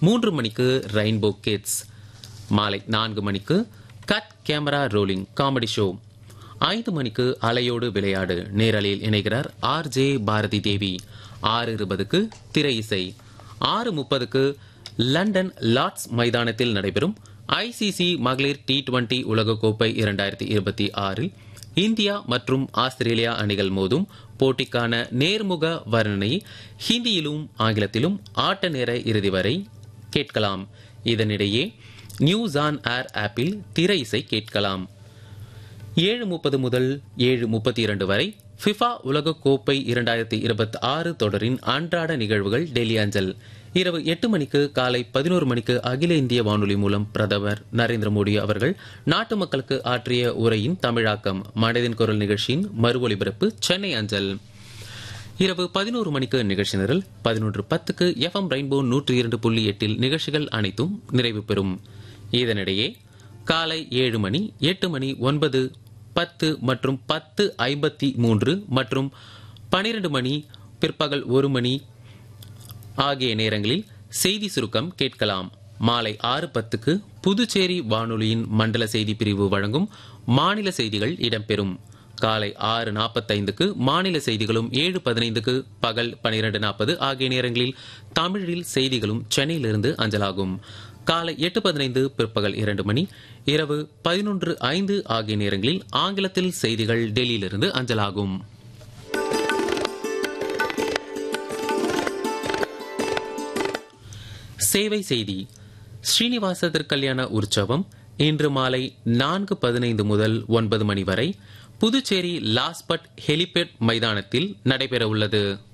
மூன்று மணிக்கு rainbow kids மாலை நான்கு மணிக்கு cut camera rolling comedy show ஐந்து மணிக்கு அலையோடு விளையாடு நேரலையில் இணைகிறார் ஆர் ஜே பாரதி தேவி ஆறு இருபதுக்கு திரை இசை ஆறு முப்பதுக்கு லண்டன் லார்ட்ஸ் மைதானத்தில் நடைபெறும் ஐசிசி மகளிர் டி டுவெண்டி உலகக்கோப்பை இரண்டாயிரத்தி இருபத்தி ஆறில் இந்தியா மற்றும் ஆஸ்திரேலியா அணிகள் மோதும் போட்டிக்கான நேர்முக வர்ணனை ஹிந்தியிலும் ஆங்கிலத்திலும் ஆட்ட நேர இறுதி வரை கேட்கலாம் இதனிடையே நியூஸ் ஆன் ஏர் ஆப்பில் திரை இசை கேட்கலாம் ஏழு முப்பது முதல் ஏழு முப்பத்தி இரண்டு வரை ஃபிஃபா உலக கோப்பை இரண்டாயிரத்தி இருபத்தி ஆறு தொடரின் அன்றாட நிகழ்வுகள் டெல்லி அஞ்சல் இரவு எட்டு மணிக்கு காலை பதினோரு மணிக்கு அகில இந்திய வானொலி மூலம் பிரதமர் நரேந்திர மோடி அவர்கள் நாட்டு மக்களுக்கு ஆற்றிய உரையின் தமிழாக்கம் மனதின் குரல் நிகழ்ச்சியின் மறு ஒலிபரப்பு சென்னை அஞ்சல் இரவு பதினோரு மணிக்கு நிகழ்ச்சி நிரல் பதினொன்று பத்துக்கு எஃப்எம் ரெயின்போ நூற்றி இரண்டு புள்ளி எட்டில் நிகழ்ச்சிகள் அனைத்தும் நிறைவு பெறும் இதனிடையே காலை ஏழு மணி எட்டு மணி ஒன்பது பத்து மற்றும் பத்து ஐம்பத்தி மூன்று மற்றும் பனிரெண்டு மணி பிற்பகல் ஒரு மணி ஆகிய நேரங்களில் செய்தி சுருக்கம் கேட்கலாம் மாலை ஆறு பத்துக்கு புதுச்சேரி வானொலியின் மண்டல செய்தி பிரிவு வழங்கும் மாநில செய்திகள் இடம்பெறும் காலை ஆறு நாற்பத்தைந்துக்கு மாநில செய்திகளும் ஏழு பதினைந்துக்கு பகல் பனிரெண்டு நாற்பது ஆகிய நேரங்களில் தமிழில் செய்திகளும் சென்னையிலிருந்து அஞ்சலாகும் காலை எட்டு பதினைந்து பிற்பகல் இரண்டு மணி இரவு பதினொன்று ஐந்து ஆகிய நேரங்களில் ஆங்கிலத்தில் செய்திகள் டெல்லியிலிருந்து அஞ்சலாகும் சேவை செய்தி ஸ்ரீனிவாச திருக்கல்யாண உற்சவம் இன்று மாலை நான்கு பதினைந்து முதல் ஒன்பது மணி வரை புதுச்சேரி லாஸ்பட் ஹெலிபேட் மைதானத்தில் நடைபெற உள்ளது